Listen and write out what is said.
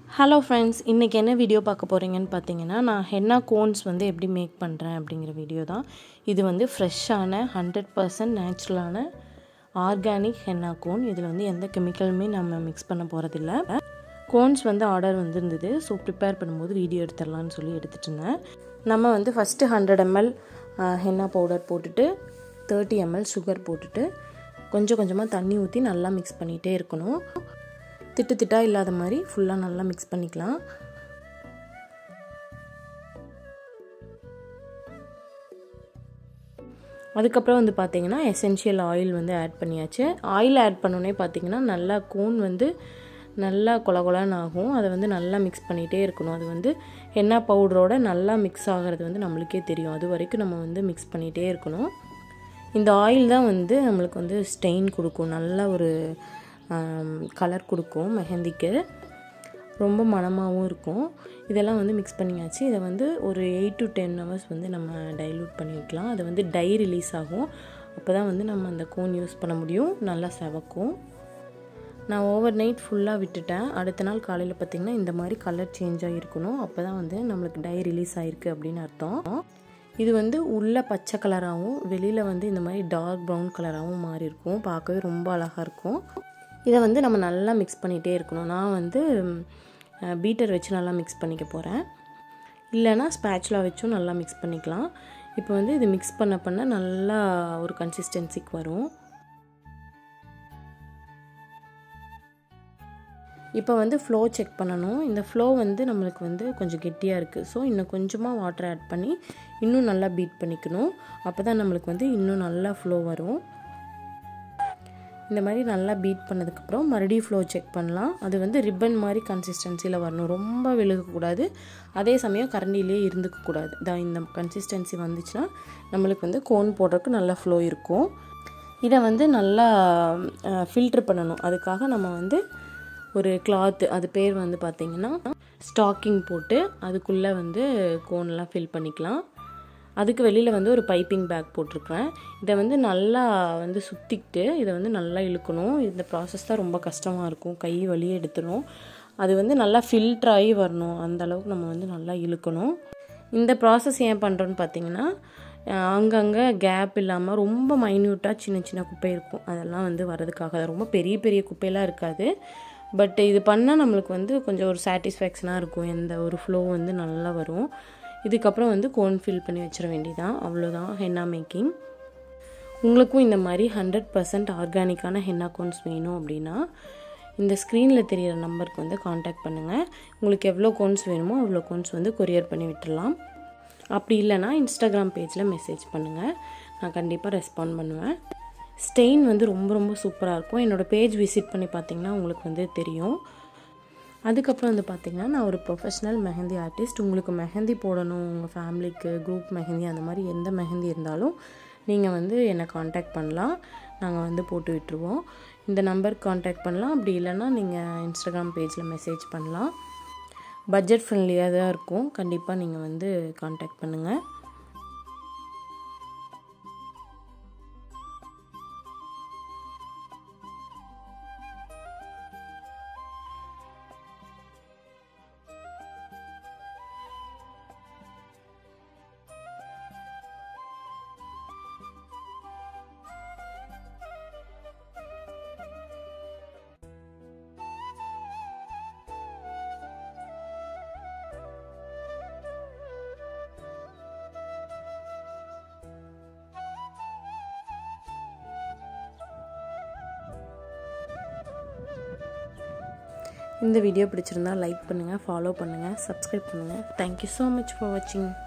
hello friends இன்றைக்கி என்ன video பார்க்க போகிறீங்கன்னு பார்த்தீங்கன்னா நான் ஹென்னா கோன்ஸ் வந்து எப்படி மேக் பண்ணுறேன் அப்படிங்கிற வீடியோ தான் இது வந்து ஃப்ரெஷ்ஷான ஹண்ட்ரட் பர்சன்ட் நேச்சுரலான ஆர்கானிக் ஹென்னா கோன் இதில் வந்து எந்த கெமிக்கலுமே நம்ம மிக்ஸ் பண்ண போகிறதில்ல கோன்ஸ் வந்து ஆர்டர் வந்திருந்தது ஸோ ப்ரிப்பேர் பண்ணும்போது வீடியோ எடுத்துடலான்னு சொல்லி எடுத்துகிட்டு இருந்தேன் நம்ம வந்து first hundred ML henna powder போட்டுட்டு தேர்ட்டி எம்எல் சுகர் போட்டுட்டு கொஞ்சம் கொஞ்சமாக தண்ணி ஊற்றி நல்லா மிக்ஸ் பண்ணிகிட்டே இருக்கணும் திட்டு திட்டாக இல்லாத மாதிரி ஃபுல்லாக நல்லா மிக்ஸ் பண்ணிக்கலாம் அதுக்கப்புறம் வந்து பார்த்திங்கன்னா எசென்ஷியல் ஆயில் வந்து ஆட் பண்ணியாச்சு ஆயில் ஆட் பண்ணோன்னே பார்த்திங்கன்னா நல்லா கோன் வந்து நல்லா கொல கொலன்னு ஆகும் அதை வந்து நல்லா மிக்ஸ் பண்ணிகிட்டே இருக்கணும் அது வந்து எண்ணெய் பவுடரோட நல்லா மிக்ஸ் ஆகிறது வந்து நம்மளுக்கே தெரியும் அது வரைக்கும் நம்ம வந்து மிக்ஸ் பண்ணிகிட்டே இருக்கணும் இந்த ஆயில் தான் வந்து நம்மளுக்கு வந்து ஸ்டெயின் கொடுக்கும் நல்ல ஒரு கலர் கொடுக்கும் மெஹந்திக்கு ரொம்ப மணமாகவும் இருக்கும் இதெல்லாம் வந்து மிக்ஸ் பண்ணியாச்சு இதை வந்து ஒரு எயிட் டு டென் ஹவர்ஸ் வந்து நம்ம டைல்யூட் பண்ணி வைக்கலாம் அது வந்து டை ரிலீஸ் ஆகும் அப்போ தான் வந்து நம்ம அந்த கோன் யூஸ் பண்ண முடியும் நல்லா செவக்கும் நான் ஓவர் நைட் ஃபுல்லாக விட்டுட்டேன் அடுத்த நாள் காலையில் பார்த்திங்கன்னா இந்த மாதிரி கலர் சேஞ்ச் ஆகிருக்கணும் அப்போ தான் வந்து நம்மளுக்கு டை ரிலீஸ் ஆகிருக்கு அப்படின்னு அர்த்தம் இது வந்து உள்ள பச்சை கலராகவும் வெளியில் வந்து இந்த மாதிரி டார்க் ப்ரௌன் கலராகவும் மாறி இருக்கும் பார்க்கவே ரொம்ப அழகாக இருக்கும் இதை வந்து நம்ம நல்லா மிக்ஸ் பண்ணிகிட்டே இருக்கணும் நான் வந்து பீட்டர் வச்சு நல்லா மிக்ஸ் பண்ணிக்க போகிறேன் இல்லைனா ஸ்பேச்சுலா வச்சும் நல்லா மிக்ஸ் பண்ணிக்கலாம் இப்போ வந்து இது மிக்ஸ் பண்ண பண்ண நல்லா ஒரு கன்சிஸ்டன்சிக்கு வரும் இப்போ வந்து ஃப்ளோ செக் பண்ணணும் இந்த ஃப்ளோ வந்து நம்மளுக்கு வந்து கொஞ்சம் கெட்டியாக இருக்குது ஸோ இன்னும் கொஞ்சமாக வாட்டர் ஆட் பண்ணி இன்னும் நல்லா பீட் பண்ணிக்கணும் அப்போ தான் நம்மளுக்கு வந்து இன்னும் நல்லா ஃப்ளோ வரும் இந்த மாதிரி நல்லா பீட் பண்ணதுக்கப்புறம் மறுபடியும் ஃப்ளோ செக் பண்ணலாம் அது வந்து ரிப்பன் மாதிரி கன்சிஸ்டன்சியில் வரணும் ரொம்ப விழுகக்கூடாது அதே சமயம் கரண்டிலே இருந்துக்கக்கூடாது தான் இந்த கன்சிஸ்டன்சி வந்துச்சுன்னா நம்மளுக்கு வந்து கோன் போடுறதுக்கு நல்லா ஃப்ளோ இருக்கும் இதை வந்து நல்லா ஃபில்ட்ரு பண்ணணும் அதுக்காக நம்ம வந்து ஒரு கிளாத்து அது பேர் வந்து பார்த்திங்கன்னா ஸ்டாக்கிங் போட்டு அதுக்குள்ளே வந்து கோன்லாம் ஃபில் பண்ணிக்கலாம் அதுக்கு வெளியில் வந்து ஒரு பைப்பிங் பேக் போட்டிருக்கிறேன் இதை வந்து நல்லா வந்து சுற்றிக்கிட்டு இதை வந்து நல்லா இழுக்கணும் இந்த ப்ராசஸ் தான் ரொம்ப கஷ்டமாக இருக்கும் கை வழியே எடுத்துடும் அது வந்து நல்லா ஃபில்ட்ராகி வரணும் அந்த அளவுக்கு நம்ம வந்து நல்லா இழுக்கணும் இந்த ப்ராசஸ் ஏன் பண்ணுறோன்னு பார்த்தீங்கன்னா அங்கங்கே கேப் இல்லாமல் ரொம்ப மைன்யூட்டாக சின்ன சின்ன குப்பை இருக்கும் அதெல்லாம் வந்து வரதுக்காக ரொம்ப பெரிய பெரிய குப்பையெல்லாம் இருக்காது பட் இது பண்ணால் நம்மளுக்கு வந்து கொஞ்சம் ஒரு சாட்டிஸ்ஃபேக்ஷனாக இருக்கும் எந்த ஒரு ஃப்ளோ வந்து நல்லா வரும் இதுக்கப்புறம் வந்து கோன் ஃபில் பண்ணி வச்சிட வேண்டியதான் அவ்வளோதான் ஹென்னா மேக்கிங் உங்களுக்கும் இந்த மாதிரி ஹண்ட்ரட் பர்சன்ட் ஆர்கானிக்கான ஹென்னா கோன்ஸ் வேணும் அப்படின்னா இந்த ஸ்க்ரீனில் தெரிகிற நம்பருக்கு வந்து காண்டாக்ட் பண்ணுங்கள் உங்களுக்கு எவ்வளோ கோன்ஸ் வேணுமோ அவ்வளோ கோன்ஸ் வந்து கொரியர் பண்ணி விட்டுடலாம் அப்படி இல்லைனா இன்ஸ்டாகிராம் பேஜில் மெசேஜ் பண்ணுங்கள் நான் கண்டிப்பாக ரெஸ்பாண்ட் பண்ணுவேன் ஸ்டெயின் வந்து ரொம்ப ரொம்ப சூப்பராக இருக்கும் என்னோடய பேஜ் விசிட் பண்ணி பார்த்தீங்கன்னா உங்களுக்கு வந்து தெரியும் அதுக்கப்புறம் வந்து பார்த்திங்கன்னா நான் ஒரு ப்ரொஃபஷ்னல் மெஹந்தி ஆர்டிஸ்ட் உங்களுக்கு மெஹந்தி போடணும் உங்கள் ஃபேமிலிக்கு குரூப் மெஹந்தி அந்த மாதிரி எந்த மெஹந்தி இருந்தாலும் நீங்கள் வந்து என்னை காண்டாக்ட் பண்ணலாம் நாங்கள் வந்து போட்டு விட்டுருவோம் இந்த நம்பருக்கு காண்டாக்ட் பண்ணலாம் அப்படி இல்லைன்னா நீங்கள் இன்ஸ்டாகிராம் பேஜில் மெசேஜ் பண்ணலாம் பட்ஜெட் ஃப்ரெண்ட்லியாக தான் இருக்கும் கண்டிப்பாக நீங்கள் வந்து காண்டாக்ட் பண்ணுங்கள் இந்த வீடியோ பிடிச்சிருந்தா லைக் பண்ணுங்கள் ஃபாலோ பண்ணுங்கள் சப்ஸ்கிரைப் பண்ணுங்கள் தேங்க்யூ ஸோ மச் ஃபார் வாட்சிங்